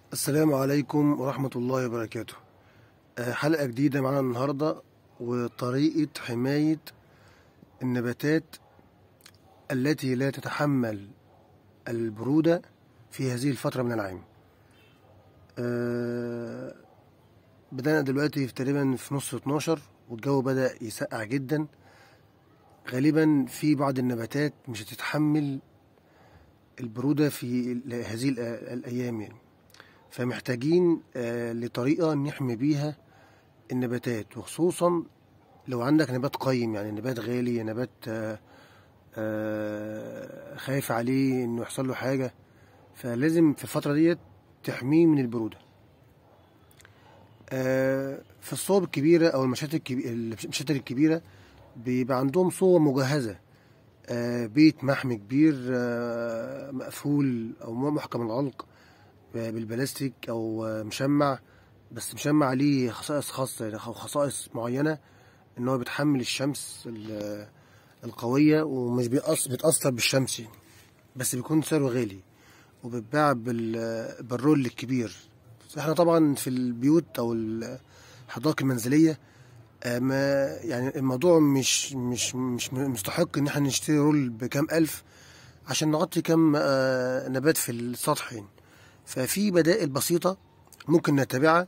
السلام عليكم ورحمة الله وبركاته آه، حلقة جديدة معانا النهاردة وطريقة حماية النباتات التي لا تتحمل البرودة في هذه الفترة من العام آه، بدأنا دلوقتي في تقريبا في نص 12 والجو بدأ يسقع جدا غالبا في بعض النباتات مش هتتحمل البرودة في ال- هذه ال- الأيام يعني فمحتاجين آه، لطريقة نحمي بيها النباتات وخصوصا لو عندك نبات قيم يعني نبات غالي نبات آه، آه، خايف عليه انه يحصل له حاجة فلازم في الفترة ديت تحميه من البرودة آه، في الصوب الكبيرة او المشاتل الكبي- المشاتل الكبيرة بيبقى عندهم صوبة مجهزة آه، بيت محمي كبير آه، مقفول او محكم الغلق بالبلاستيك او مشمع بس مشمع ليه خصائص خاصة يعني أو خصائص معينة ان هو بيتحمل الشمس ال- القوية ومش بيأث- بيتأثر بالشمس يعني. بس بيكون سعره غالي وبيتباع بال- بالرول الكبير احنا طبعا في البيوت او الحدائق المنزلية آه، ما يعني الموضوع مش مش مش مستحق ان احنا نشتري رول بكام الف عشان نغطي كام آه، نبات في السطح يعني ففي بدائل بسيطة ممكن نتبعها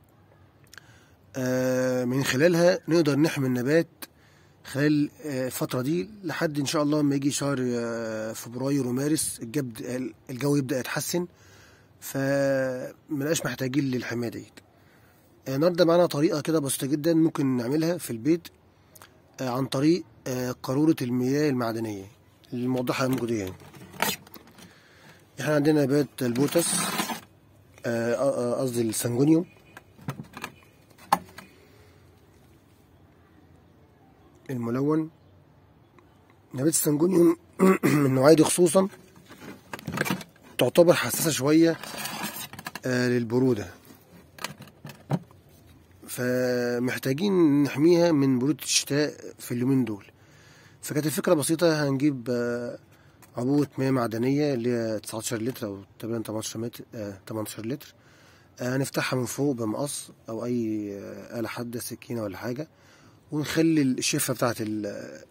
آه، من خلالها نقدر نحمي النبات خلال آه، الفترة دي لحد إن شاء الله لما يجي شهر آه، فبراير ومارس الجب- الجو يبدأ يتحسن فمنبقاش محتاجين للحماية ديت آه، النهارده معانا طريقة كده بسيطة جدا ممكن نعملها في البيت آه، عن طريق آه، قارورة المياه المعدنية الموضحة موجودة يعني احنا عندنا نبات البوتس آه، آه، قصدي السنجونيوم الملون نبات السنجونيوم من النوعية دي خصوصا تعتبر حساسة شوية آه، للبرودة فمحتاجين نحميها من برودة الشتاء في اليومين دول فكانت الفكرة بسيطة هنجيب آه، عبوة مياه معدنية اللي هي 19 لتر أو تقريبا 18 متر آه 18 لتر آه، هنفتحها من فوق بمقص أو أي آه، آلة حادة سكينة ولا حاجة ونخلي الشفة بتاعت ال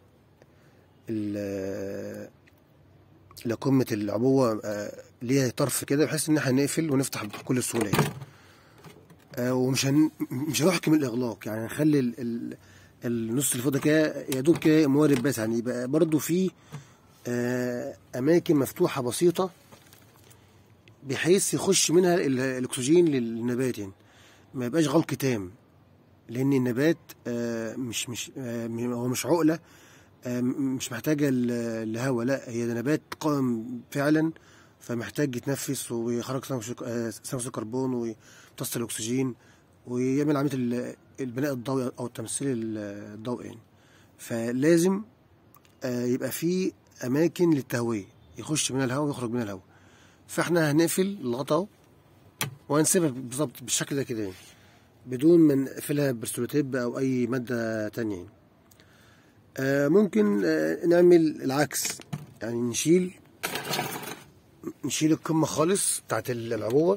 ال لقمة العبوة آه، ليها طرف كده بحيث إن احنا نقفل ونفتح بكل سهولة يعني. آه، ومش هن... مش هنحكم الإغلاق يعني هنخلي ال... ال... النص اللي فوق ده كده يا دوب كده موارد بس يعني يبقى برضه في آه، أماكن مفتوحة بسيطة بحيث يخش منها ال- الأكسجين للنبات يعني ما يبقاش غلق تام لأن النبات آه، مش مش آه، هو مش عقلة آه، مش محتاجة ال- الهواء لا هي ده نبات قائم فعلا فمحتاج يتنفس ويخرج ثاني أكسيد- آه، ثاني أكسيد الكربون ويمتص الأكسجين ويعمل عملية ال- البناء الضوئي أو التمثيل الضوئي يعني فلازم آه، يبقى في أماكن للتهوية يخش منها الهواء ويخرج منها الهواء فاحنا هنقفل الغطا اهو وهنسيبها بالظبط بالشكل ده كده يعني بدون ما نقفلها برسولوتيب او اي ماده تانية يعني. آه ممكن آه نعمل العكس يعني نشيل نشيل القمه خالص بتاعت العبوه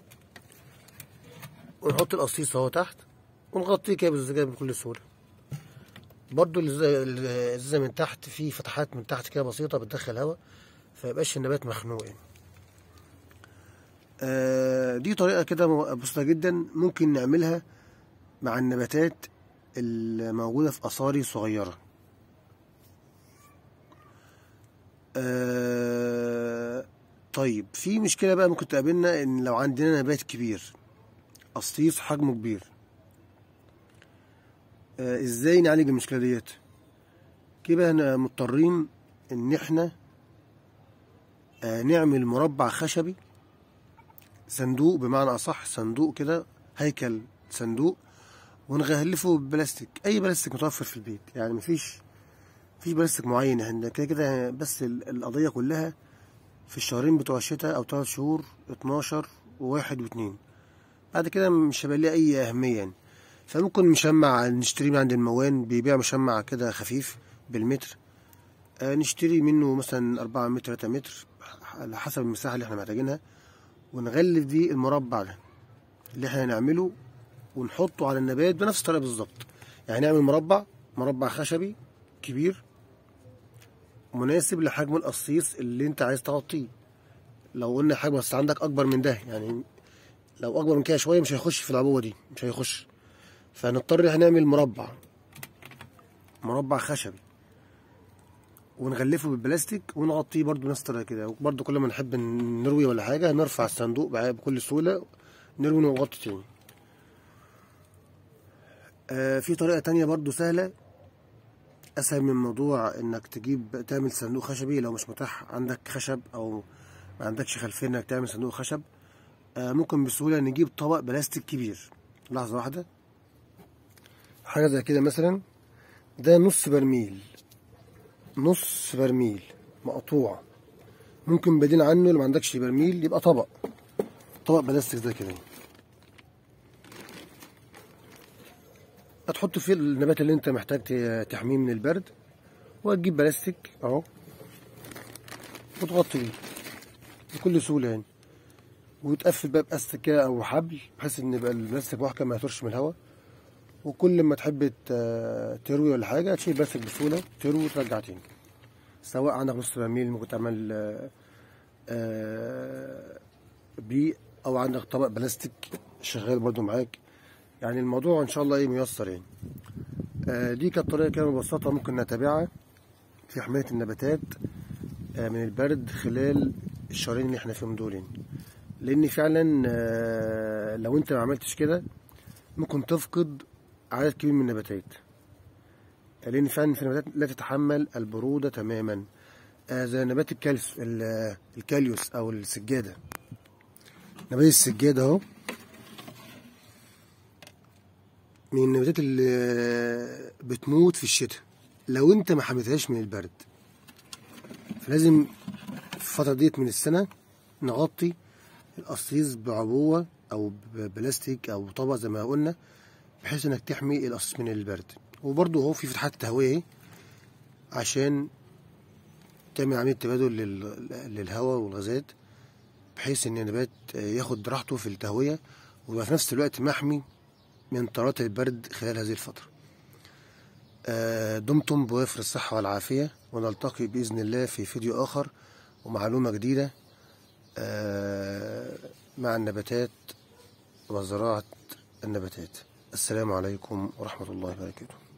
ونحط القصيص اهو تحت ونغطيه كده بالزجاج بكل سهوله برضو الز- الازازه من تحت في فتحات من تحت كده بسيطه بتدخل هواء فيبقاش النبات مخنوق يعني آه، دي طريقة كده مو- بسيطة جدا ممكن نعملها مع النباتات الموجودة في أصاري صغيرة آه، طيب في مشكلة بقى ممكن تقابلنا إن لو عندنا نبات كبير قصيص حجمه كبير آه، إزاي نعالج المشكلة ديت كده احنا مضطرين إن احنا آه، نعمل مربع خشبي صندوق بمعنى اصح صندوق كده هيكل صندوق ونغلفه ببلاستيك اي بلاستيك متوفر في البيت يعني مفيش مفيش بلاستيك معين احنا كده كده بس ال- القضيه كلها في الشهرين بتوع الشتاء او ثلاث شهور 12 وواحد واتنين بعد كده مش هيبقى ليه اي اهميه يعني فممكن مشمع نشتريه من عند الموان بيبيع مشمع كده خفيف بالمتر آه، نشتري منه مثلا أربعة متر تلاتة متر على حسب المساحة اللي احنا محتاجينها ونغلف دي المربع ده اللي احنا هنعمله ونحطه على النبات بنفس الطريقه بالظبط يعني نعمل مربع مربع خشبي كبير مناسب لحجم القصيص اللي انت عايز تغطيه لو قلنا حجم بس عندك اكبر من ده يعني لو اكبر من كده شويه مش هيخش في العبوه دي مش هيخش فهنضطر هنعمل مربع مربع خشبي ونغلفه بالبلاستيك ونغطيه برضو نفس الطريقه كده برضو كل ما نحب نروي ولا حاجه نرفع الصندوق بكل سهوله نروي ونغطي تاني آه في طريقه تانية برضو سهله اسهل من موضوع انك تجيب تعمل صندوق خشبي لو مش متاح عندك خشب او ما عندكش خلفيه انك تعمل صندوق خشب آه ممكن بسهوله نجيب طبق بلاستيك كبير لحظه واحده حاجه زي كده مثلا ده نص برميل نص برميل مقطوع ممكن بديل عنه لو ما عندكش برميل يبقى طبق طبق بلاستيك زي كده هتحط فيه النبات اللي انت محتاج تحميه من البرد وهتجيب بلاستيك اهو وتغطي بيه بكل سهوله يعني وتقفل بقى باستكه او حبل بحيث ان يبقى البلاستيك محكم ما يطرش من الهواء وكل ما تحب تروي ولا حاجه تشيل بلاستيك بسهوله تروي وترجع تاني سواء عندك نص برميل ممكن تعمل بيه او عندك طبق بلاستيك شغال برضو معاك يعني الموضوع ان شاء الله ايه ميسر يعني آه دي كانت طريقه كده مبسطه ممكن نتبعها في حمايه النباتات آه من البرد خلال الشهرين اللي احنا فيهم دول يعني لان فعلا آه لو انت ما عملتش كده ممكن تفقد عدد كبير من النباتات لان فعلا في نباتات لا تتحمل البروده تماما آه زي نبات الكالس الكاليوس او السجاده نبات السجاده اهو من النباتات اللي بتموت في الشتاء لو انت ما حميتهاش من البرد فلازم في الفترة ديت من السنة نغطي القصيص بعبوة او ببلاستيك او طبق زي ما قلنا بحيث انك تحمي القصيص من البرد وبرضه اهو في فتحات تهوية اهي عشان تعمل عملية تبادل للهواء والغازات بحيث ان النبات ياخد راحته في التهوية ويبقى في نفس الوقت محمي من طارات البرد خلال هذه الفترة دمتم بوافر الصحة والعافية ونلتقي بإذن الله في فيديو آخر ومعلومة جديدة مع النباتات وزراعة النباتات السلام عليكم ورحمة الله وبركاته